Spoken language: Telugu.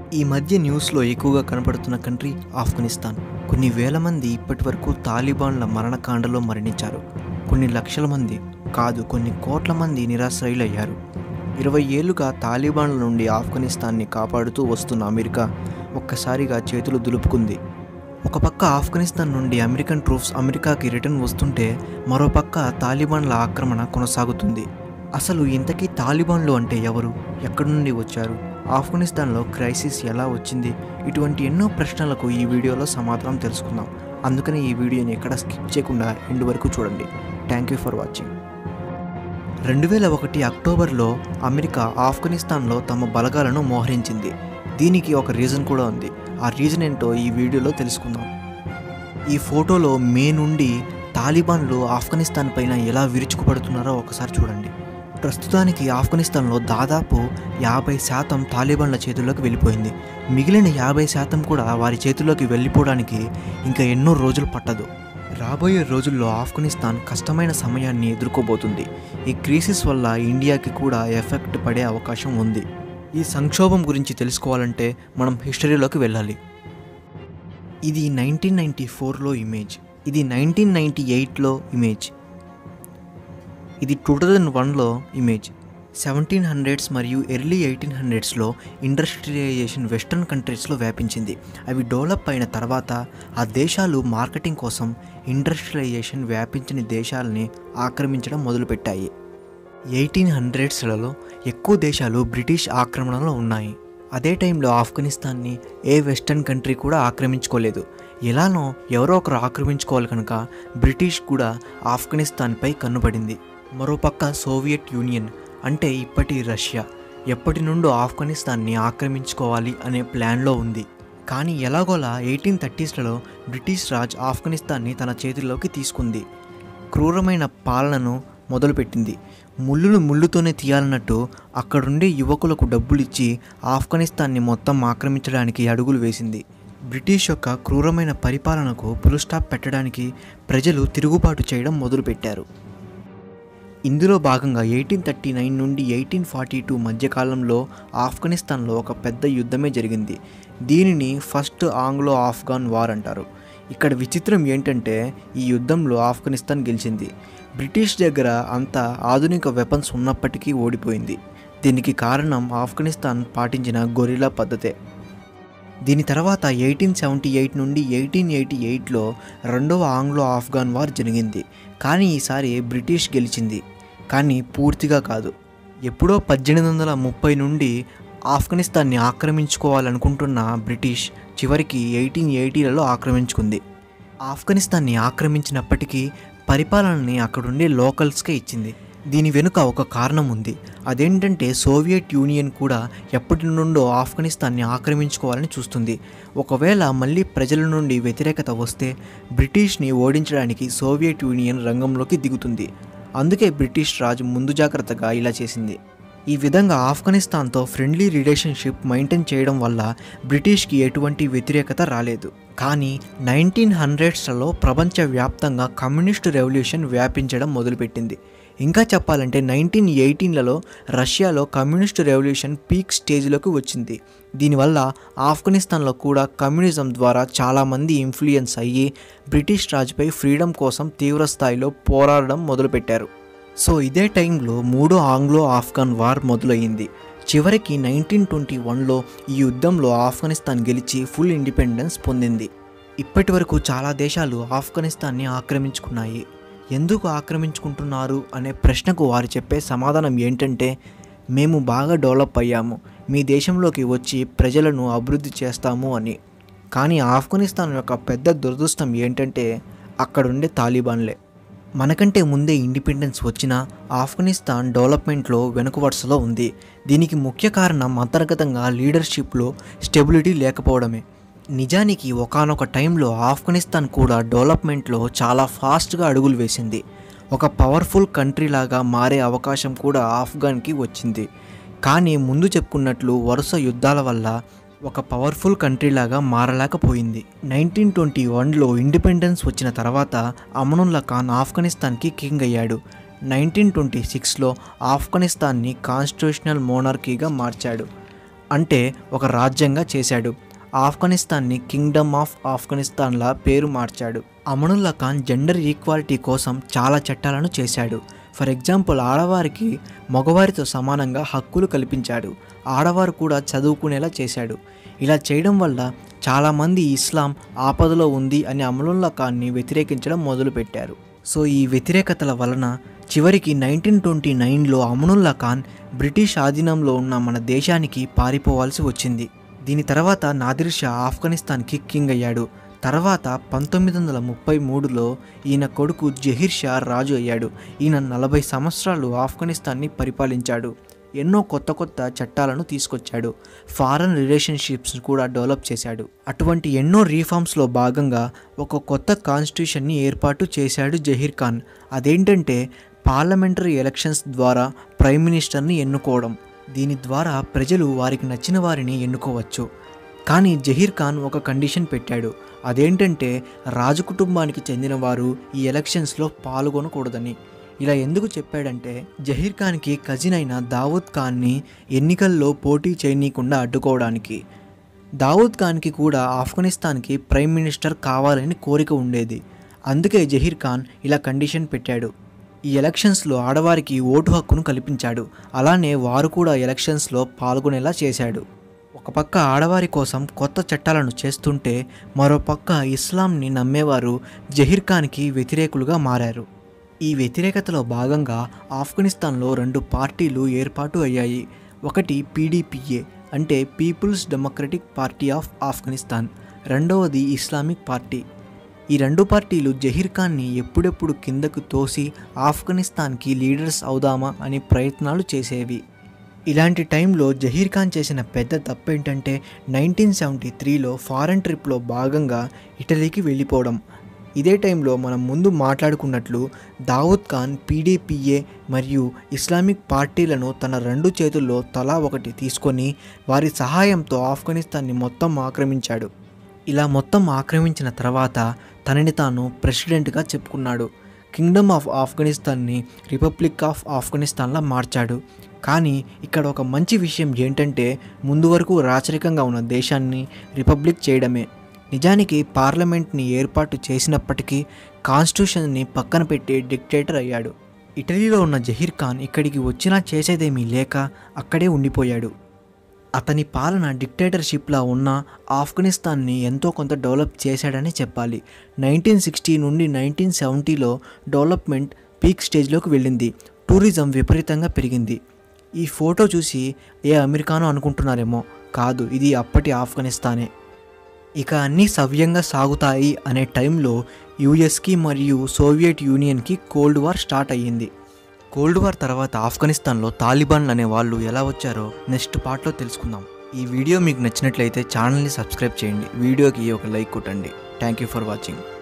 ఈ మధ్య న్యూస్లో ఎక్కువగా కనపడుతున్న కంట్రీ ఆఫ్ఘనిస్తాన్ కొన్ని వేల మంది ఇప్పటి వరకు తాలిబాన్ల మరణకాండలో మరణించారు కొన్ని లక్షల మంది కాదు కొన్ని కోట్ల మంది నిరాశ్రయులయ్యారు ఇరవై ఏళ్లుగా తాలిబాన్ల నుండి ఆఫ్ఘనిస్తాన్ని కాపాడుతూ వస్తున్న అమెరికా ఒక్కసారిగా చేతులు దులుపుకుంది ఒక పక్క ఆఫ్ఘనిస్తాన్ నుండి అమెరికన్ ట్రూప్స్ అమెరికాకి రిటర్న్ వస్తుంటే మరోపక్క తాలిబాన్ల ఆక్రమణ కొనసాగుతుంది అసలు ఇంతకీ తాలిబాన్లు అంటే ఎవరు ఎక్కడి నుండి వచ్చారు ఆఫ్ఘనిస్తాన్లో క్రైసిస్ ఎలా వచ్చింది ఇటువంటి ఎన్నో ప్రశ్నలకు ఈ వీడియోలో సమాధానం తెలుసుకుందాం అందుకని ఈ వీడియోని ఎక్కడ స్కిప్ చేయకుండా ఎండ్ వరకు చూడండి థ్యాంక్ యూ ఫర్ వాచింగ్ రెండు వేల ఒకటి అక్టోబర్లో అమెరికా ఆఫ్ఘనిస్తాన్లో తమ బలగాలను మోహరించింది దీనికి ఒక రీజన్ కూడా ఉంది ఆ రీజన్ ఏంటో ఈ వీడియోలో తెలుసుకుందాం ఈ ఫోటోలో మే నుండి తాలిబాన్లు ఆఫ్ఘనిస్తాన్ పైన ఎలా విరుచుకుపడుతున్నారో ఒకసారి చూడండి ప్రస్తుతానికి ఆఫ్ఘనిస్తాన్లో దాదాపు యాభై శాతం తాలిబాన్ల చేతుల్లోకి వెళ్ళిపోయింది మిగిలిన యాభై శాతం కూడా వారి చేతుల్లోకి వెళ్ళిపోవడానికి ఇంకా ఎన్నో రోజులు పట్టదు రాబోయే రోజుల్లో ఆఫ్ఘనిస్తాన్ కష్టమైన సమయాన్ని ఎదుర్కోబోతుంది ఈ క్రీసిస్ వల్ల ఇండియాకి కూడా ఎఫెక్ట్ పడే అవకాశం ఉంది ఈ సంక్షోభం గురించి తెలుసుకోవాలంటే మనం హిస్టరీలోకి వెళ్ళాలి ఇది నైన్టీన్ నైంటీ ఫోర్లో ఇమేజ్ ఇది నైన్టీన్ నైంటీ ఎయిట్లో ఇమేజ్ ఇది టూ థౌజండ్ వన్లో ఇమేజ్ సెవెంటీన్ హండ్రెడ్స్ మరియు ఎర్లీ ఎయిటీన్ హండ్రెడ్స్లో ఇండస్ట్రియలైజేషన్ వెస్ట్రన్ కంట్రీస్లో వ్యాపించింది అవి డెవలప్ అయిన తర్వాత ఆ దేశాలు మార్కెటింగ్ కోసం ఇండస్ట్రియలైజేషన్ వ్యాపించని దేశాలని ఆక్రమించడం మొదలుపెట్టాయి ఎయిటీన్ హండ్రెడ్స్లలో ఎక్కువ దేశాలు బ్రిటిష్ ఆక్రమణలో ఉన్నాయి అదే టైంలో ఆఫ్ఘనిస్తాన్ని ఏ వెస్టర్న్ కంట్రీ కూడా ఆక్రమించుకోలేదు ఎలానో ఎవరో ఒకరు ఆక్రమించుకోవాలి కనుక బ్రిటిష్ కూడా ఆఫ్ఘనిస్తాన్పై కన్నుపడింది మరోపక్క సోవియట్ యూనియన్ అంటే ఇప్పటి రష్యా ఎప్పటి నుండో ఆఫ్ఘనిస్తాన్ని ఆక్రమించుకోవాలి అనే ప్లాన్లో ఉంది కానీ ఎలాగోలా ఎయిటీన్ థర్టీస్లలో బ్రిటిష్ రాజ్ ఆఫ్ఘనిస్తాన్ని తన చేతుల్లోకి తీసుకుంది క్రూరమైన పాలనను మొదలుపెట్టింది ముళ్ళును ముళ్ళుతోనే తీయాలన్నట్టు అక్కడుండే యువకులకు డబ్బులిచ్చి ఆఫ్ఘనిస్తాన్ని మొత్తం ఆక్రమించడానికి అడుగులు వేసింది బ్రిటిష్ యొక్క క్రూరమైన పరిపాలనకు పుల్ స్టాప్ పెట్టడానికి ప్రజలు తిరుగుబాటు చేయడం మొదలుపెట్టారు ఇందులో భాగంగా ఎయిటీన్ థర్టీ నైన్ నుండి ఎయిటీన్ ఫార్టీ టూ మధ్యకాలంలో ఆఫ్ఘనిస్తాన్లో ఒక పెద్ద యుద్ధమే జరిగింది దీనిని ఫస్ట్ ఆంగ్లో ఆఫ్ఘాన్ వార్ అంటారు ఇక్కడ విచిత్రం ఏంటంటే ఈ యుద్ధంలో ఆఫ్ఘనిస్తాన్ గెలిచింది బ్రిటిష్ దగ్గర అంత ఆధునిక వెపన్స్ ఉన్నప్పటికీ ఓడిపోయింది దీనికి కారణం ఆఫ్ఘనిస్తాన్ పాటించిన గొరిలా పద్ధతే దీని తర్వాత ఎయిటీన్ సెవెంటీ ఎయిట్ నుండి ఎయిటీన్ ఎయిటీ ఎయిట్లో రెండవ ఆంగ్లో ఆఫ్ఘాన్ వార్ జరిగింది కానీ ఈసారి బ్రిటిష్ గెలిచింది కానీ పూర్తిగా కాదు ఎప్పుడో పద్దెనిమిది వందల ముప్పై నుండి ఆఫ్ఘనిస్తాన్ని ఆక్రమించుకోవాలనుకుంటున్న బ్రిటిష్ చివరికి ఎయిటీన్ ఎయిటీలలో ఆక్రమించుకుంది ఆఫ్ఘనిస్తాన్ని ఆక్రమించినప్పటికీ పరిపాలనని అక్కడుండే లోకల్స్కే ఇచ్చింది దీని వెనుక ఒక కారణం ఉంది అదేంటంటే సోవియట్ యూనియన్ కూడా ఎప్పటి నుండో ఆఫ్ఘనిస్తాన్ని ఆక్రమించుకోవాలని చూస్తుంది ఒకవేళ మళ్ళీ ప్రజల నుండి వ్యతిరేకత వస్తే బ్రిటిష్ని ఓడించడానికి సోవియట్ యూనియన్ రంగంలోకి దిగుతుంది అందుకే బ్రిటిష్ రాజు ముందు జాగ్రత్తగా ఇలా చేసింది ఈ విధంగా ఆఫ్ఘనిస్తాన్తో ఫ్రెండ్లీ రిలేషన్షిప్ మెయింటైన్ చేయడం వల్ల బ్రిటిష్కి ఎటువంటి వ్యతిరేకత రాలేదు కానీ నైన్టీన్ హండ్రెడ్స్లలో ప్రపంచవ్యాప్తంగా కమ్యూనిస్ట్ రెవల్యూషన్ వ్యాపించడం మొదలుపెట్టింది ఇంకా చెప్పాలంటే నైన్టీన్ ఎయిటీన్లలో రష్యాలో కమ్యూనిస్ట్ రెవల్యూషన్ పీక్ స్టేజ్లోకి వచ్చింది దీనివల్ల ఆఫ్ఘనిస్తాన్లో కూడా కమ్యూనిజం ద్వారా చాలామంది ఇన్ఫ్లుయెన్స్ అయ్యి బ్రిటిష్ రాజుపై ఫ్రీడమ్ కోసం తీవ్ర స్థాయిలో పోరాడడం మొదలుపెట్టారు సో ఇదే టైంలో మూడో ఆంగ్లో ఆఫ్ఘన్ వార్ మొదలయ్యింది చివరికి నైన్టీన్ ట్వంటీ వన్లో ఈ యుద్ధంలో ఆఫ్ఘనిస్తాన్ గెలిచి ఫుల్ ఇండిపెండెన్స్ పొందింది ఇప్పటి వరకు చాలా దేశాలు ఆఫ్ఘనిస్తాన్ని ఆక్రమించుకున్నాయి ఎందుకు ఆక్రమించుకుంటున్నారు అనే ప్రశ్నకు వారు చెప్పే సమాధానం ఏంటంటే మేము బాగా డెవలప్ అయ్యాము మీ దేశంలోకి వచ్చి ప్రజలను అభివృద్ధి చేస్తాము అని కానీ ఆఫ్ఘనిస్తాన్ యొక్క పెద్ద దురదృష్టం ఏంటంటే అక్కడుండే తాలిబాన్లే మనకంటే ముందే ఇండిపెండెన్స్ వచ్చినా ఆఫ్ఘనిస్తాన్ డెవలప్మెంట్లో వెనుక వరుసలో ఉంది దీనికి ముఖ్య కారణం అంతర్గతంగా లీడర్షిప్లో స్టెబిలిటీ లేకపోవడమే నిజానికి ఒకానొక టైంలో ఆఫ్ఘనిస్తాన్ కూడా డెవలప్మెంట్లో చాలా ఫాస్ట్గా అడుగులు వేసింది ఒక పవర్ఫుల్ కంట్రీ లాగా మారే అవకాశం కూడా ఆఫ్ఘన్కి వచ్చింది కానీ ముందు చెప్పుకున్నట్లు వరుస యుద్ధాల వల్ల ఒక పవర్ఫుల్ కంట్రీ లాగా మారలేకపోయింది నైన్టీన్ ట్వంటీ వన్లో ఇండిపెండెన్స్ వచ్చిన తర్వాత అమనుల్లా ఖాన్ ఆఫ్ఘనిస్తాన్కి కింగ్ అయ్యాడు నైన్టీన్ ట్వంటీ సిక్స్లో ఆఫ్ఘనిస్తాన్ని కాన్స్టిట్యూషనల్ మోనార్కీగా మార్చాడు అంటే ఒక రాజ్యంగా చేశాడు ఆఫ్ఘనిస్తాన్ని కింగ్డమ్ ఆఫ్ ఆఫ్ఘనిస్తాన్లా పేరు మార్చాడు అమనుల్లా ఖాన్ జెండర్ ఈక్వాలిటీ కోసం చాలా చట్టాలను చేశాడు ఫర్ ఎగ్జాంపుల్ ఆడవారికి మగవారితో సమానంగా హక్కులు కల్పించాడు ఆడవారు కూడా చదువుకునేలా చేశాడు ఇలా చేయడం వల్ల చాలామంది ఇస్లాం ఆపదలో ఉంది అని అమలుల్లా ఖాన్ని వ్యతిరేకించడం మొదలుపెట్టారు సో ఈ వ్యతిరేకతల వలన చివరికి నైన్టీన్ ట్వంటీ నైన్లో అమనుల్లా ఖాన్ బ్రిటిష్ ఆధీనంలో ఉన్న మన దేశానికి పారిపోవాల్సి వచ్చింది దీని తర్వాత నాదిర్ షా ఆఫ్ఘనిస్తాన్కి కింగ్ అయ్యాడు తర్వాత పంతొమ్మిది వందల ముప్పై మూడులో ఈయన కొడుకు జహీర్ షా రాజు అయ్యాడు ఈయన నలభై సంవత్సరాలు ఆఫ్ఘనిస్తాన్ని పరిపాలించాడు ఎన్నో కొత్త కొత్త చట్టాలను తీసుకొచ్చాడు ఫారెన్ రిలేషన్షిప్స్ కూడా డెవలప్ చేశాడు అటువంటి ఎన్నో రీఫార్మ్స్లో భాగంగా ఒక కొత్త కాన్స్టిట్యూషన్ని ఏర్పాటు చేశాడు జహీర్ ఖాన్ అదేంటంటే పార్లమెంటరీ ఎలక్షన్స్ ద్వారా ప్రైమ్ మినిస్టర్ని ఎన్నుకోవడం దీని ద్వారా ప్రజలు వారికి నచ్చిన వారిని ఎన్నుకోవచ్చు కానీ జహీర్ ఖాన్ ఒక కండిషన్ పెట్టాడు అదేంటంటే రాజు కుటుంబానికి చెందిన వారు ఈ ఎలక్షన్స్లో పాల్గొనకూడదని ఇలా ఎందుకు చెప్పాడంటే జహీర్ ఖాన్కి కజిన్ అయిన దావూద్ ఖాన్ని ఎన్నికల్లో పోటీ చేయనీయకుండా అడ్డుకోవడానికి దావూద్ ఖాన్కి కూడా ఆఫ్ఘనిస్తాన్కి ప్రైమ్ మినిస్టర్ కావాలని కోరిక ఉండేది అందుకే జహీర్ ఖాన్ ఇలా కండిషన్ పెట్టాడు ఈ ఎలక్షన్స్లో ఆడవారికి ఓటు హక్కును కల్పించాడు అలానే వారు కూడా ఎలక్షన్స్లో పాల్గొనేలా చేశాడు ఒక పక్క ఆడవారి కోసం కొత్త చట్టాలను చేస్తుంటే మరో పక్క ఇస్లాంని నమ్మేవారు జహీర్ ఖాన్కి వ్యతిరేకులుగా మారారు ఈ వ్యతిరేకతలో భాగంగా ఆఫ్ఘనిస్తాన్లో రెండు పార్టీలు ఏర్పాటు అయ్యాయి ఒకటి పీడీపీఏ అంటే people's democratic party of Afghanistan రెండవది ఇస్లామిక్ పార్టీ ఈ రెండు పార్టీలు జహీర్ ఖాన్ని ఎప్పుడెప్పుడు కిందకు తోసి ఆఫ్ఘనిస్తాన్కి లీడర్స్ అవుదామా అనే ప్రయత్నాలు చేసేవి ఇలాంటి టైంలో జహీర్ ఖాన్ చేసిన పెద్ద తప్పేంటంటే నైన్టీన్ సెవెంటీ త్రీలో ఫారెన్ ట్రిప్లో భాగంగా ఇటలీకి వెళ్ళిపోవడం ఇదే టైంలో మనం ముందు మాట్లాడుకున్నట్లు దావూద్ ఖాన్ పీడీపీఏ మరియు ఇస్లామిక్ పార్టీలను తన రెండు చేతుల్లో తలా ఒకటి తీసుకొని వారి సహాయంతో ఆఫ్ఘనిస్తాన్ని మొత్తం ఆక్రమించాడు ఇలా మొత్తం ఆక్రమించిన తర్వాత తనని తాను ప్రెసిడెంట్గా చెప్పుకున్నాడు కింగ్డమ్ ఆఫ్ ఆఫ్ఘనిస్తాన్ని రిపబ్లిక్ ఆఫ్ ఆఫ్ఘనిస్తాన్లా మార్చాడు కానీ ఇక్కడ ఒక మంచి విషయం ఏంటంటే ముందు వరకు రాచరికంగా ఉన్న దేశాన్ని రిపబ్లిక్ చేయడమే నిజానికి పార్లమెంట్ని ఏర్పాటు చేసినప్పటికీ కాన్స్టిట్యూషన్ని పక్కన పెట్టి డిక్టేటర్ అయ్యాడు ఇటలీలో ఉన్న జహీర్ ఖాన్ ఇక్కడికి వచ్చినా చేసేదేమీ లేక అక్కడే ఉండిపోయాడు అతని పాలన డిక్టేటర్షిప్లా ఉన్న ఆఫ్ఘనిస్తాన్ని ఎంతో కొంత డెవలప్ చేశాడని చెప్పాలి నైన్టీన్ సిక్స్టీ నుండి నైన్టీన్ సెవెంటీలో డెవలప్మెంట్ పీక్ స్టేజ్లోకి వెళ్ళింది టూరిజం విపరీతంగా పెరిగింది ఈ ఫోటో చూసి ఏ అమెరికానో అనుకుంటున్నారేమో కాదు ఇది అప్పటి ఆఫ్ఘనిస్తానే ఇక అన్నీ సవ్యంగా సాగుతాయి అనే టైంలో యుఎస్కి మరియు సోవియట్ యూనియన్కి కోల్డ్ వార్ స్టార్ట్ అయ్యింది కోల్డ్ వార్ తర్వాత ఆఫ్ఘనిస్తాన్లో తాలిబాన్లు అనే వాళ్ళు ఎలా వచ్చారో నెక్స్ట్ పార్ట్లో తెలుసుకుందాం ఈ వీడియో మీకు నచ్చినట్లయితే ఛానల్ని సబ్స్క్రైబ్ చేయండి వీడియోకి ఒక లైక్ కొట్టండి థ్యాంక్ యూ ఫర్ వాచింగ్